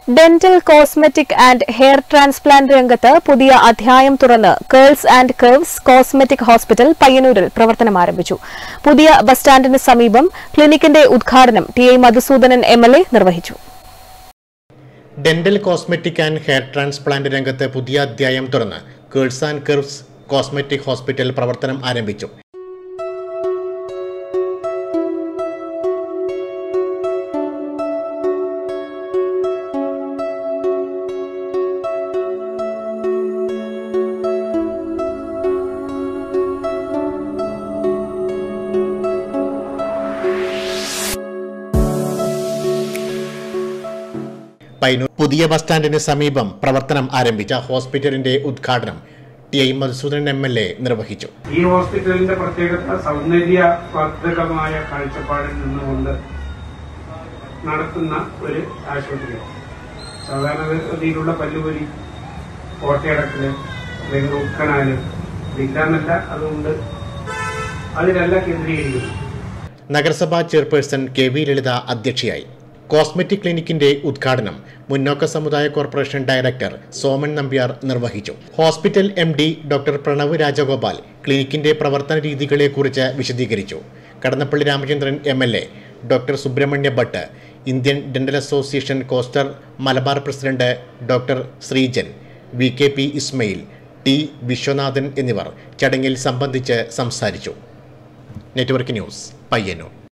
dental cosmetic and hair transplant രംഗത്ത് പുതിയ അധ്യായം തുറന്ന് curls and curves cosmetic hospital പയ്യന്നൂരിൽ പ്രവർത്തനം ആരംഭിച്ചു പുതിയ ബസ് സ്റ്റാൻഡിന് സമീപം ക്ലിനിക്കിന്റെ ഉദ്ഘാടനം T I Madhusoodanan M L A നിർവഹിച്ചു dental cosmetic and hair transplant രംഗത്ത് പുതിയ അധ്യായം തുറന്ന് curls and curves cosmetic hospital പ്രവർത്തനം ആരംഭിച്ചു പൈനൂർ പുതിയ ബസ് സ്റ്റാൻഡിന് സമീപം പ്രവർത്തനം ആരംഭിച്ച ഹോസ്പിറ്റലിന്റെ ഉദ്ഘാടനം T I Madhusoodanan M L A നിർവഹിച്ചു ഈ ഹോസ്പിറ്റലിന്റെ പ്രത്യേകത സൗന്ദര്യ വർദ്ധകമായ കാഴ്ചപ്പാടിൽ നിന്നുകൊണ്ട് നടത്തുന്ന ഒരു ആശുപത്രിയാണ് സാധാരണഗതിയിലുള്ള പല്ലുപൊരി കോട്ടയടക്കല് അല്ലെങ്കിൽ ഉക്കനാല് ഇതില്ലാന്നല്ല അതുകൊണ്ട് അതിലല്ല കേന്ദ്രീകരിക്കുന്നത് നഗരസഭാ ചെയർപേഴ്സൺ കെ വി ലളിത അധ്യക്ഷയായി കോസ്മെറ്റിക് ക്ലിനിക്കിന്റെ ഉദ്ഘാടനം മുന്നോക്ക സമുദായ കോർപ്പറേഷൻ ഡയറക്ടർ സോമൻ നമ്പ്യാർ നിർവഹിച്ചു hospital M D doctor Pranav Rajagopal ക്ലിനിക്കിന്റെ പ്രവർത്തന രീതികളെക്കുറിച്ച് വിശദീകരിച്ചു Kadannappally Ramachandran M L A doctor Subrahmanya Bhat Indian dental association coastal Malabar president doctor Sreejan V K P Ismail T Viswanathan എന്നിവർ ചടങ്ങിൽ സംബന്ധിച്ച് സംസാരിച്ചു നെറ്റ്വർക്ക് ന്യൂസ് പയ്യന്നൂർ